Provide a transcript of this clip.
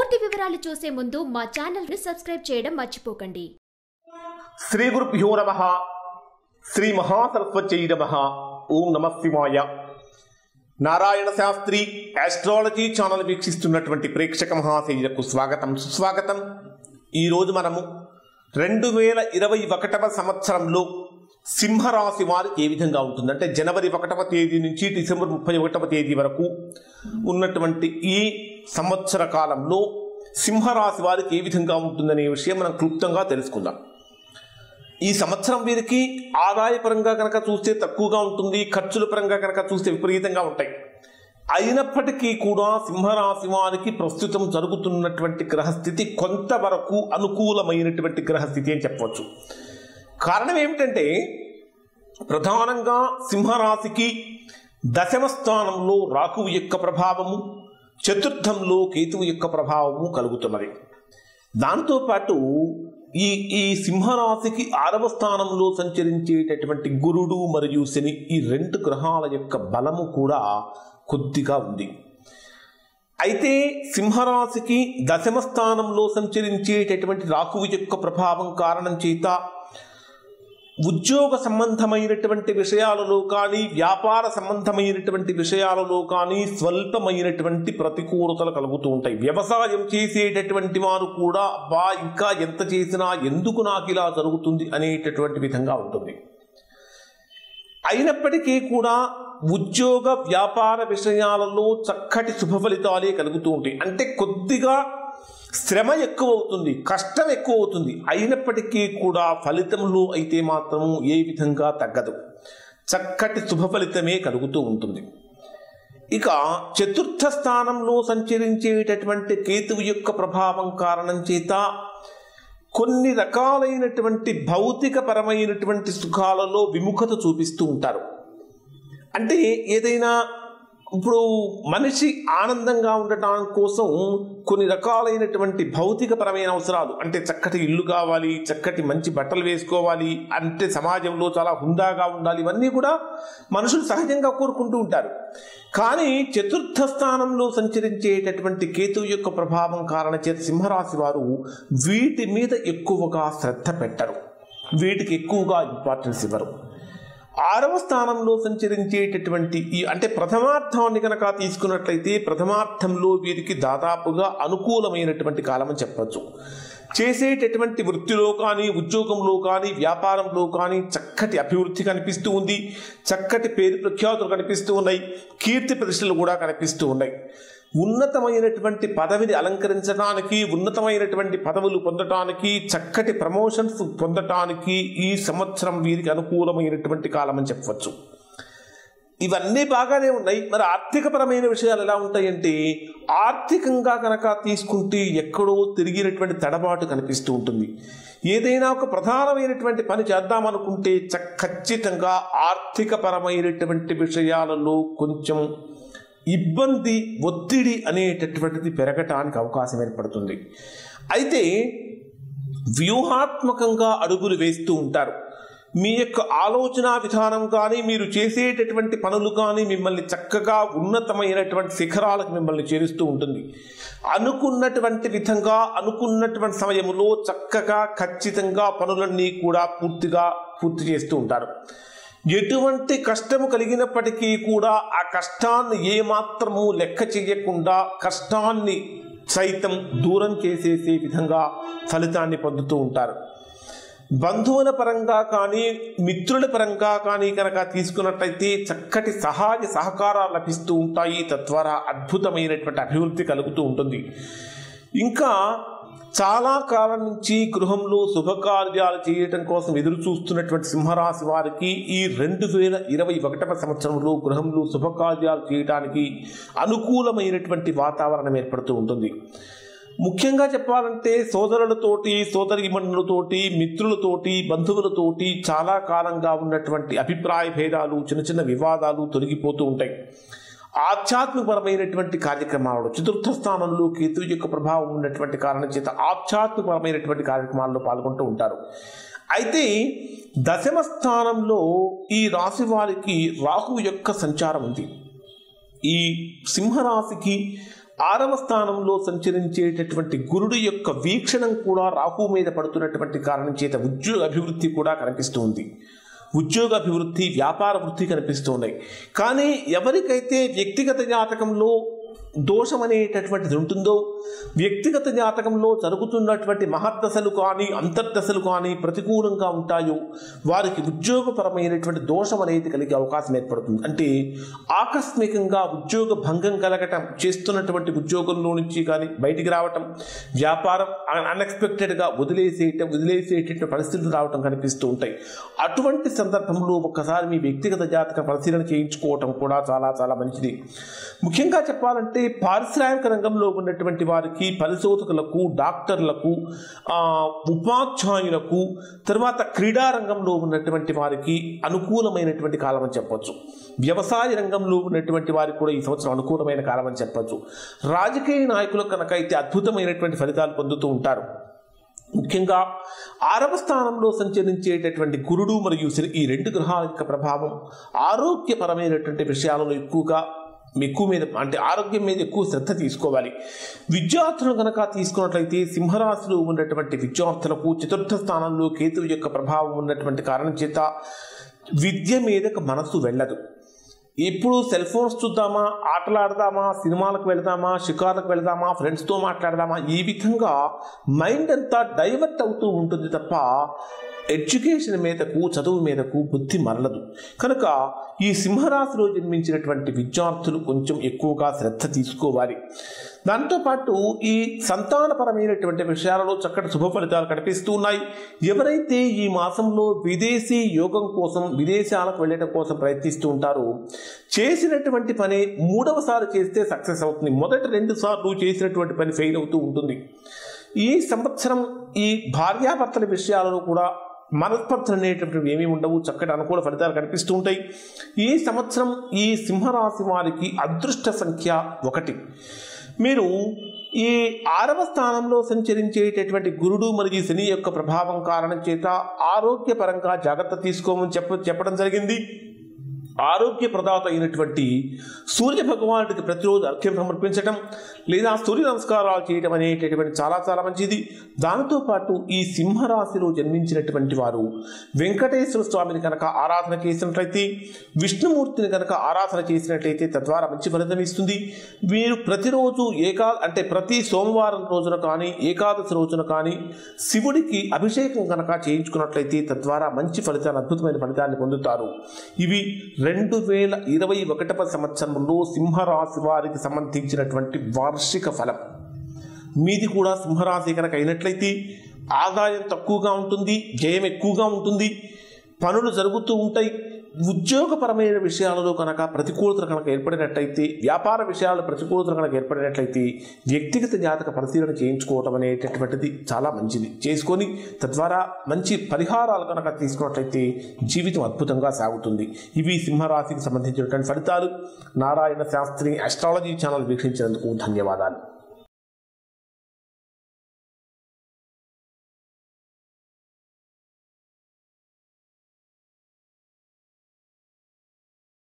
పూర్తి వివరాలు చూసే ముందు మా ఛానల్ ని సబ్స్క్రైబ్ చేయడం మర్చిపోకండి శ్రీ గురుభ్యో నమ శ్రీ మహాసరస్వత్యై నమ ఓం నమ శివాయ నారాయణ శాస్త్రి ఆస్ట్రాలజీ ఛానల్ వీక్షిస్తున్నటువంటి ప్రేక్షక మహాశైలకు స్వాగతం సుస్వాగతం ఈరోజు మనము రెండు వేల ఇరవై ఒకటవ సంవత్సరంలో సింహరాశి వారికి ఏ విధంగా ఉంటుంది అంటే జనవరి ఒకటవ తేదీ నుంచి డిసెంబర్ ముప్పై ఒకటవ తేదీ వరకు ఉన్నటువంటి ఈ సంవత్సర కాలంలో సింహరాశి వారికి ఏ విధంగా ఉంటుందనే విషయం మనం క్లుప్తంగా తెలుసుకుందాం ఈ సంవత్సరం వీరికి ఆదాయపరంగా కనుక చూస్తే తక్కువగా ఉంటుంది ఖర్చుల పరంగా కనుక చూస్తే విపరీతంగా ఉంటాయి అయినప్పటికీ కూడా సింహరాశి వారికి ప్రస్తుతం జరుగుతున్నటువంటి గ్రహస్థితి కొంతవరకు అనుకూలమైనటువంటి గ్రహస్థితి అని చెప్పవచ్చు కారణం ఏమిటంటే ప్రధానంగా సింహరాశికి దశమ స్థానంలో రాహువు యొక్క ప్రభావము చతుర్థంలో కేతువు యొక్క ప్రభావము కలుగుతున్నది దాంతోపాటు ఈ ఈ సింహరాశికి ఆరవ స్థానంలో సంచరించేటటువంటి గురుడు మరియు శని ఈ రెండు గ్రహాల యొక్క బలము కూడా కొద్దిగా ఉంది అయితే సింహరాశికి దశమ స్థానంలో సంచరించేటటువంటి రాహువు యొక్క ప్రభావం కారణం చేత ఉద్యోగ సంబంధమైనటువంటి విషయాలలో కానీ వ్యాపార సంబంధమైనటువంటి విషయాలలో కానీ స్వల్పమైనటువంటి ప్రతికూలతలు కలుగుతూ ఉంటాయి వ్యవసాయం చేసేటటువంటి వారు కూడా అబ్బా ఇంకా ఎంత చేసినా ఎందుకు నాకు ఇలా జరుగుతుంది అనేటటువంటి విధంగా ఉంటుంది అయినప్పటికీ కూడా ఉద్యోగ వ్యాపార విషయాలలో చక్కటి శుభ ఫలితాలే కలుగుతూ ఉంటాయి అంటే కొద్దిగా శ్రమ ఎక్కువ అవుతుంది కష్టం ఎక్కువ అవుతుంది అయినప్పటికీ కూడా ఫలితంలో అయితే మాత్రము ఏ విధంగా తగ్గదు చక్కటి శుభ ఫలితమే కలుగుతూ ఉంటుంది ఇక చతుర్థ స్థానంలో సంచరించేటటువంటి కేతువు యొక్క ప్రభావం కారణం చేత కొన్ని రకాలైనటువంటి భౌతిక పరమైనటువంటి సుఖాలలో విముఖత చూపిస్తూ ఉంటారు అంటే ఏదైనా ఇప్పుడు మనిషి ఆనందంగా ఉండటం కోసం కొన్ని రకాలైనటువంటి భౌతికపరమైన అవసరాలు అంటే చక్కటి ఇల్లు కావాలి చక్కటి మంచి బట్టలు వేసుకోవాలి అంటే సమాజంలో చాలా హుందాగా ఉండాలి ఇవన్నీ కూడా మనుషులు సహజంగా కోరుకుంటూ ఉంటారు కానీ చతుర్థ స్థానంలో సంచరించేటటువంటి కేతువు యొక్క ప్రభావం కారణ చేత సింహరాశి వారు వీటి మీద ఎక్కువగా శ్రద్ధ పెట్టరు వీటికి ఎక్కువగా ఇంపార్టెన్స్ ఇవ్వరు ఆరవ స్థానంలో సంచరించేటటువంటి ఈ అంటే ప్రథమార్థాన్ని కనుక తీసుకున్నట్లయితే ప్రథమార్థంలో వీరికి దాదాపుగా అనుకూలమైనటువంటి కాలం అని చెప్పచ్చు చేసేటటువంటి వృత్తిలో కానీ ఉద్యోగంలో కానీ వ్యాపారంలో కానీ చక్కటి అభివృద్ధి కనిపిస్తూ ఉంది చక్కటి పేరు ప్రఖ్యాతులు కనిపిస్తూ ఉన్నాయి కీర్తి ప్రతిష్టలు కూడా కనిపిస్తూ ఉన్నాయి ఉన్నతమైనటువంటి పదవిని అలంకరించడానికి ఉన్నతమైనటువంటి పదవులు పొందటానికి చక్కటి ప్రమోషన్స్ పొందటానికి ఈ సంవత్సరం వీరికి అనుకూలమైనటువంటి కాలం అని చెప్పవచ్చు ఇవన్నీ బాగానే ఉన్నాయి మరి ఆర్థికపరమైన విషయాలు ఎలా ఉంటాయంటే ఆర్థికంగా కనుక తీసుకుంటే ఎక్కడో తిరిగినటువంటి తడబాటు కనిపిస్తూ ఉంటుంది ఏదైనా ఒక ప్రధానమైనటువంటి పని చేద్దామనుకుంటే చ ఖచ్చితంగా ఆర్థికపరమైనటువంటి విషయాలలో కొంచెం ఇబ్బంది ఒత్తిడి అనేటటువంటిది పెరగటానికి అవకాశం ఏర్పడుతుంది అయితే వ్యూహాత్మకంగా అడుగులు వేస్తూ ఉంటారు మీ యొక్క ఆలోచన విధానం కానీ మీరు చేసేటటువంటి పనులు కానీ మిమ్మల్ని చక్కగా ఉన్నతమైనటువంటి శిఖరాలకు మిమ్మల్ని చేరుస్తూ ఉంటుంది అనుకున్నటువంటి విధంగా అనుకున్నటువంటి సమయంలో చక్కగా ఖచ్చితంగా పనులన్నీ కూడా పూర్తిగా పూర్తి చేస్తూ ఉంటారు ఎటువంటి కష్టము కలిగినప్పటికీ కూడా ఆ కష్టాన్ని ఏమాత్రము లెక్క చేయకుండా కష్టాన్ని సైతం దూరం చేసేసే విధంగా ఫలితాన్ని పొందుతూ ఉంటారు బంధువుల పరంగా కానీ మిత్రుల పరంగా కానీ కనుక తీసుకున్నట్లయితే చక్కటి సహాయ సహకారాలు లభిస్తూ ఉంటాయి తద్వారా అద్భుతమైనటువంటి అభివృద్ధి కలుగుతూ ఉంటుంది ఇంకా చాలా కాలం నుంచి గృహంలో శుభకార్యాలు చేయటం కోసం ఎదురు చూస్తున్నటువంటి సింహరాశి వారికి ఈ రెండు వేల ఇరవై ఒకటవ సంవత్సరంలో గృహంలో శుభకార్యాలు చేయడానికి అనుకూలమైనటువంటి వాతావరణం ఏర్పడుతూ ఉంటుంది ముఖ్యంగా చెప్పాలంటే సోదరులతోటి సోదరిమణులతోటి మిత్రులతోటి బంధువులతోటి చాలా కాలంగా ఉన్నటువంటి అభిప్రాయ భేదాలు చిన్న చిన్న వివాదాలు తొలగిపోతూ ఉంటాయి ఆధ్యాత్మికపరమైనటువంటి కార్యక్రమాలలో చతుర్థ స్థానంలో కేతు యొక్క ప్రభావం ఉన్నటువంటి కారణం చేత ఆధ్యాత్మికపరమైనటువంటి కార్యక్రమాల్లో పాల్గొంటూ ఉంటారు అయితే దశమ స్థానంలో ఈ రాశి వారికి రాహు యొక్క సంచారం ఉంది ఈ సింహరాశికి ఆరవ స్థానంలో సంచరించేటటువంటి గురుడు యొక్క వీక్షణం కూడా రాహు మీద పడుతున్నటువంటి కారణం చేత ఉద్యోగ అభివృద్ధి కూడా కనిపిస్తూ ఉంది ఉద్యోగ అభివృద్ధి వ్యాపార వృద్ధి కనిపిస్తున్నాయి కానీ ఎవరికైతే వ్యక్తిగత జాతకంలో దోషం అనేటటువంటిది ఉంటుందో వ్యక్తిగత జాతకంలో జరుగుతున్నటువంటి మహద్దశలు కానీ అంతర్దశలు కానీ ప్రతికూలంగా ఉంటాయో వారికి ఉద్యోగపరమైనటువంటి దోషం అనేది కలిగే అవకాశం ఏర్పడుతుంది అంటే ఆకస్మికంగా ఉద్యోగ భంగం కలగటం చేస్తున్నటువంటి ఉద్యోగంలో నుంచి కానీ బయటికి రావటం వ్యాపారం అన్ఎక్స్పెక్టెడ్గా వదిలేసేయటం వదిలేసేటటువంటి పరిస్థితులు రావటం కనిపిస్తూ ఉంటాయి అటువంటి సందర్భంలో ఒక్కసారి మీ వ్యక్తిగత జాతక పరిశీలన చేయించుకోవటం కూడా చాలా చాలా మంచిది ముఖ్యంగా చెప్పాలంటే పారిశ్రామిక రంగంలో ఉన్నటువంటి వారికి పరిశోధకులకు డాక్టర్లకు ఆ, ఉపాధ్యాయులకు తర్వాత క్రీడా రంగంలో ఉన్నటువంటి వారికి అనుకూలమైనటువంటి కాలం అని చెప్పొచ్చు వ్యవసాయ రంగంలో ఉన్నటువంటి వారికి కూడా ఈ సంవత్సరం అనుకూలమైన కాలం అని చెప్పొచ్చు రాజకీయ నాయకులకు కనుక అయితే అద్భుతమైనటువంటి ఫలితాలు పొందుతూ ఉంటారు ముఖ్యంగా ఆరవ స్థానంలో సంచరించేటటువంటి గురుడు మరియు శని ఈ రెండు గ్రహాల యొక్క ప్రభావం ఆరోగ్యపరమైనటువంటి విషయాలలో ఎక్కువగా ఎక్కువ మీద అంటే ఆరోగ్యం మీద ఎక్కువ శ్రద్ధ తీసుకోవాలి విద్యార్థులు కనుక తీసుకున్నట్లయితే సింహరాశిలో ఉన్నటువంటి విద్యార్థులకు చతుర్థ స్థానంలో కేతువు యొక్క ప్రభావం ఉన్నటువంటి కారణం చేత విద్య మీదకు మనసు వెళ్ళదు ఇప్పుడు సెల్ ఫోన్స్ చూద్దామా ఆటలు ఆడదామా సినిమాలకు వెళదామా షికార్లకు వెళదామా ఫ్రెండ్స్తో మాట్లాడదామా ఈ విధంగా మైండ్ అంతా డైవర్ట్ అవుతూ ఉంటుంది తప్ప ఎడ్యుకేషన్ మీదకు చదువు మీదకు బుద్ధి మరలదు కనుక ఈ సింహరాశిలో జన్మించినటువంటి విద్యార్థులు కొంచెం ఎక్కువగా శ్రద్ధ తీసుకోవాలి దాంతోపాటు ఈ సంతానపరమైనటువంటి విషయాలలో చక్కటి శుభ ఫలితాలు కనిపిస్తూ ఉన్నాయి ఎవరైతే ఈ మాసంలో విదేశీ యోగం కోసం విదేశాలకు వెళ్ళడం కోసం ప్రయత్నిస్తూ ఉంటారో చేసినటువంటి పని మూడవసారి చేస్తే సక్సెస్ అవుతుంది మొదటి రెండు సార్లు చేసినటువంటి పని ఫెయిల్ అవుతూ ఉంటుంది ఈ సంవత్సరం ఈ భార్యాభర్తల విషయాలలో కూడా మనస్పర్ధలు అనేటటువంటివి ఏమీ ఉండవు చక్కటి అనుకూల ఫలితాలు కనిపిస్తూ ఉంటాయి ఈ సంవత్సరం ఈ సింహరాశి వారికి అదృష్ట సంఖ్య ఒకటి మీరు ఈ ఆరవ స్థానంలో సంచరించేటటువంటి గురుడు మరియు శని యొక్క ప్రభావం కారణం చేత ఆరోగ్యపరంగా జాగ్రత్త తీసుకోమని చెప్ప చెప్పడం జరిగింది ఆరోగ్యప్రదాత అయినటువంటి సూర్య భగవానుడికి ప్రతిరోజు అర్ఘ్యం సమర్పించడం లేదా సూర్య నమస్కారాలు చేయడం అనేటటువంటి చాలా చాలా మంచిది దానితో పాటు ఈ సింహరాశిలో జన్మించినటువంటి వారు వెంకటేశ్వర స్వామిని కనుక ఆరాధన చేసినట్లయితే విష్ణుమూర్తిని కనుక ఆరాధన చేసినట్లయితే తద్వారా మంచి ఫలితం ఇస్తుంది వీరు ప్రతిరోజు ఏకా అంటే ప్రతి సోమవారం రోజున కానీ ఏకాదశి రోజున కానీ శివుడికి అభిషేకం కనుక చేయించుకున్నట్లయితే తద్వారా మంచి ఫలితాన్ని అద్భుతమైన ఫలితాన్ని పొందుతారు ఇవి రెండు వేల ఇరవై ఒకటవ సంవత్సరంలో సింహరాశి వారికి సంబంధించినటువంటి వార్షిక ఫలం మీది కూడా సింహరాశి కనుక అయినట్లయితే ఆదాయం తక్కువగా ఉంటుంది జయం ఎక్కువగా ఉంటుంది పనులు జరుగుతూ ఉంటాయి ఉద్యోగపరమైన విషయాలలో కనుక ప్రతికూలతలు కనుక ఏర్పడినట్లయితే వ్యాపార విషయాలు ప్రతికూలతలు కనుక ఏర్పడినట్లయితే వ్యక్తిగత జాతక పరిశీలన చేయించుకోవటం అనేటటువంటిది చాలా మంచిది చేసుకొని తద్వారా మంచి పరిహారాలు కనుక తీసుకున్నట్లయితే జీవితం అద్భుతంగా సాగుతుంది ఇవి సింహరాశికి సంబంధించినటువంటి ఫలితాలు నారాయణ శాస్త్రి అస్ట్రాలజీ ఛానల్ వీక్షించినందుకు ధన్యవాదాలు